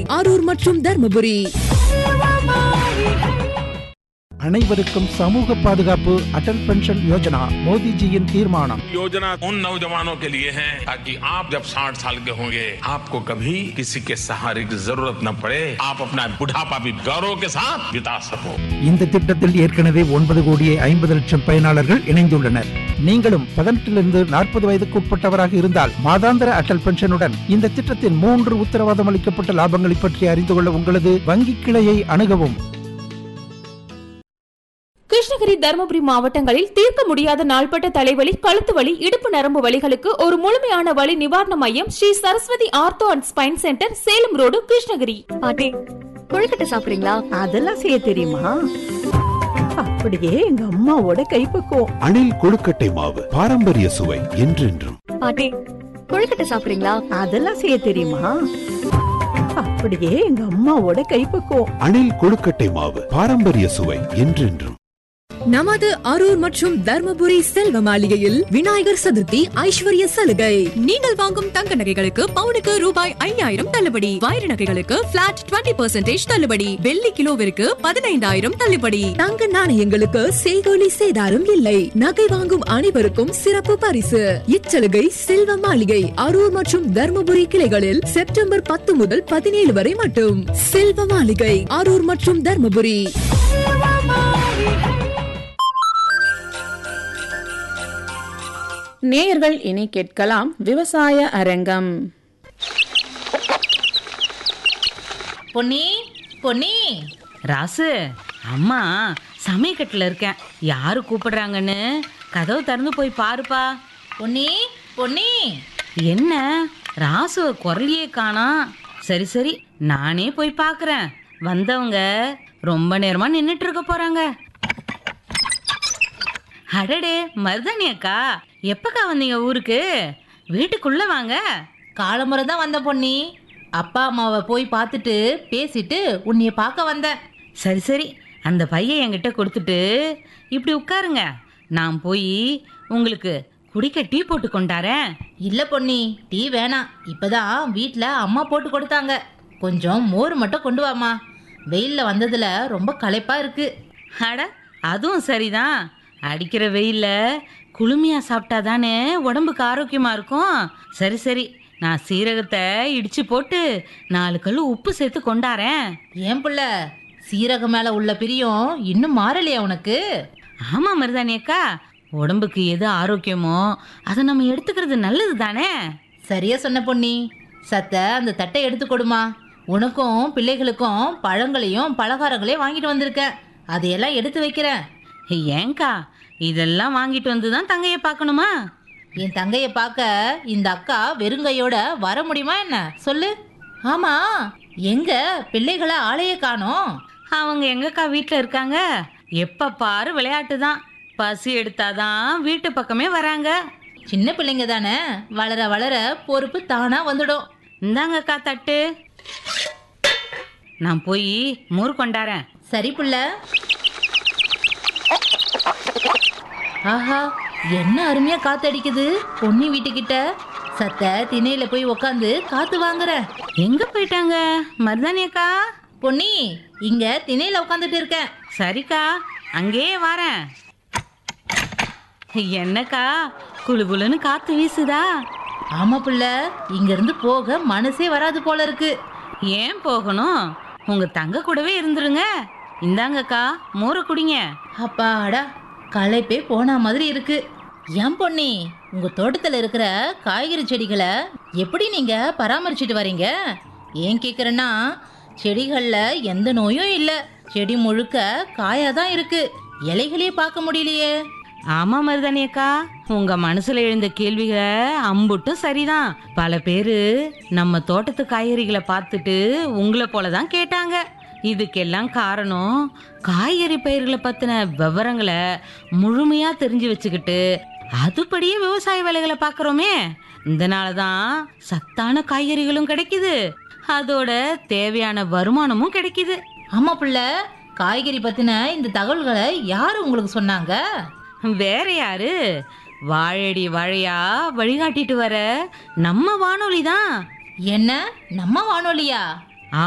அரூர் மற்றும் தர்மபுரி அனைவருக்கும் சமூக பாதுகாப்பு அடல் பென்ஷன் யோஜனா மோடிஜியின் தீர்மானம் योजना उन नौजवानों के लिए है ताकि आप जब 60 साल के होंगे आपको कभी किसी के सहारे की जरूरत न पड़े आप अपना बुढ़ापा भी गौरव के साथ बिता सको இந்த திட்டத்தில் ஏற்கனவே ஒன்பது கோடியே ஐம்பது லட்சம் பயனாளர்கள் இணைந்துள்ளனர் நீங்களும் பதினெட்டிலிருந்து நாற்பது வயதுக்கு உட்பட்டவராக இருந்தால் மாதாந்திர அடல் பென்ஷனுடன் இந்த திட்டத்தின் மூன்று உத்தரவாதம் அளிக்கப்பட்ட லாபங்களை பற்றி அறிந்து கொள்ள உங்களது வங்கி கிளையை அணுகவும் கிருஷ்ணகிரி தருமபுரி மாவட்டங்களில் தீர்க்க முடியாத நாள்பட்ட தலைவலி கழுத்து வலி இடுப்பு நரம்பு வலிகளுக்கு ஒரு முழுமையான வலி நிவாரண மையம் Sri Saraswathi ortho and spine centre Salem road Krishnagiri பாட்டி கொழுக்கட்டை சாப்பிடுறீங்களா அதெல்லாம் செய்ய தெரியுமா அப்படியே எங்க அம்மாவோட கைப்பக்குவம் அணில் கொழுக்கட்டை மாவு பாரம்பரிய சுவை என்றென்றும் பாட்டி கொழுக்கட்டை சாப்பிடுறீங்களா அதெல்லாம் செய்ய தெரியுமா அப்படியே எங்க அம்மாவோட கைப்பக்குவம் அணில் கொழுக்கட்டை மாவு பாரம்பரிய சுவை என்றென்றும் நமது அரூர் மற்றும் தர்மபுரி செல்வ மாளிகையில் விநாயகர் சதுர்த்தி ஐஸ்வர்ய சலுகை நீங்கள் வாங்கும் தங்க நகைகளுக்கு பவுனுக்கு ரூபாய் ஐயாயிரம் தள்ளுபடி வைர நகைகளுக்கு பிளாட் 20% தள்ளுபடி வெள்ளி கிலோவிற்கு பதினைந்தாயிரம் தள்ளுபடி தங்க நாணயங்களுக்கு செய்கோலி சேதாரம் இல்லை நகை வாங்கும் அனைவருக்கும் சிறப்பு பரிசு இச்சலுகை செல்வ மாளிகை அரூர் மற்றும் தர்மபுரி கிளைகளில் செப்டம்பர் பத்து முதல் பதினேழு வரை மட்டும் செல்வ மாளிகை அரூர் மற்றும் தர்மபுரி நேயர்கள் இனி கேட்கலாம் விவசாய அரங்கம் பொன்னி பொன்னி ராசு அம்மா சமயக்கட்டில் இருக்கேன் யாரு கூப்பிடுறாங்கன்னு கதவு திறந்து போய் பாருப்பா பொன்னி பொன்னி என்ன ராசுவ குரலையே காணோம் சரி சரி நானே போய் பார்க்கறேன் வந்தவங்க ரொம்ப நேரமா நின்றுட்டு இருக்க போறாங்க அடடே மருதாணி அக்கா எப்பக்கா வந்தீங்க ஊருக்கு வீட்டுக்குள்ள வாங்க காலமுறை தான் வந்த பொன்னி அப்பா அம்மாவை போய் பார்த்துட்டு பேசிட்டு உன்னைய பார்க்க வந்தேன் சரி சரி அந்த பையன் என்கிட்ட கொடுத்துட்டு இப்படி உட்காருங்க நான் போய் உங்களுக்கு குடிக்க டீ போட்டு கொண்டாரேன் இல்ல பொன்னி டீ வேணாம் இப்பதான் வீட்டில் அம்மா போட்டு கொடுத்தாங்க கொஞ்சம் மோர் மட்டும் கொண்டு வாமா வெயில்ல வந்ததுல ரொம்ப களைப்பா இருக்கு அட அதுவும் சரிதான் அடிக்கிற வெயில்ல குளுமையா சாப்பிட்டா தானே உடம்புக்கு ஆரோக்கியமா இருக்கும் சரி சரி நான் சீரகத்தை இடிச்சு போட்டு நாலு கல் உப்பு சேர்த்து கொண்டாரேன் ஏன் புள்ள சீரகம் மேல உள்ள பிரியம் இன்னும் மாறலையா உனக்கு ஆமா மருதாணி அக்கா உடம்புக்கு எது ஆரோக்கியமோ அதை நம்ம எடுத்துக்கிறது நல்லது தானே சரியா சொன்ன பொன்னி சத்த அந்த தட்டை எடுத்து கொடுமா உனக்கும் பிள்ளைகளுக்கும் பழங்களையும் பலகாரங்களையும் வாங்கிட்டு வந்திருக்கேன் அதையெல்லாம் எடுத்து வைக்கிறேன் ஏங்கா இதெல்லாம் வாங்கிட்டு வந்து தான் தங்கையை பார்க்கணுமா என் தங்கைய பார்க்க இந்த அக்கா வெறுங்கையோட வர முடியுமா என்ன சொல்லு ஆமா எங்க பிள்ளைகளை ஆளைய காணோம் அவங்க எங்கக்கா வீட்டில் இருக்காங்க எப்ப பாரு விளையாட்டு தான் பசி எடுத்தாதான் வீட்டு பக்கமே வராங்க சின்ன பிள்ளைங்க தானே வளர வளர பொறுப்பு தானா வந்துடும் இந்தாங்கக்கா தட்டு நான் போய் மோர் கொண்டாரேன் சரி புள்ள ஆஹா என்ன அருமையா காத்தடிக்குது பொன்னி வீட்டுக்கிட்ட சத்த திணையில போய் உக்காந்து காத்து வாங்குறேன் எங்க போயிட்டாங்க மருதாணி அக்கா பொன்னி இங்க திணையில உட்காந்துட்டு இருக்கேன் சரிக்கா அங்கேயே வரேன் என்னக்கா குளு குளுன்னு காத்து வீசுதா ஆமா புள்ள இங்க இருந்து போக மனசே வராது போல இருக்கு ஏன் போகணும் உங்க தங்க கூடவே இருந்துருங்க இந்தாங்கக்கா மோரை குடிங்க அப்பாடா களைப்பே போன மாதிரி இருக்கு ஏன் பொன்னி உங்க தோட்டத்துல இருக்கிற காய்கறி செடிகளை எப்படி நீங்க பராமரிச்சுட்டு வரீங்க ஏன் கேக்குறேன்னா செடிகள்ல எந்த நோயும் இல்ல செடி முழுக்க காயா தான் இருக்கு இலைகளே பார்க்க முடியலையே ஆமா மருதாணி அக்கா உங்க மனசுல எழுந்த கேள்விகளை அம்புட்டும் சரிதான் பல பேரு நம்ம தோட்டத்து காய்கறிகளை பார்த்துட்டு உங்களை போல தான் கேட்டாங்க இதுக்கெல்லாம் காரணம் காய்கறி பயிர்களை பத்தின விவரங்களை முழுமையா தெரிஞ்சு வச்சுக்கிட்டு அதுபடியே விவசாய வேலைகளை பார்க்குறோமே இதனால தான் சத்தான காய்கறிகளும் கிடைக்குது அதோட தேவையான வருமானமும் கிடைக்குது ஆமா புள்ள காய்கறி பத்தின இந்த தகவல்களை யாரு உங்களுக்கு சொன்னாங்க வேற யாரு வாழடி வாழையா வழிகாட்டிட்டு வர நம்ம வானொலி தான் என்ன நம்ம வானொலியா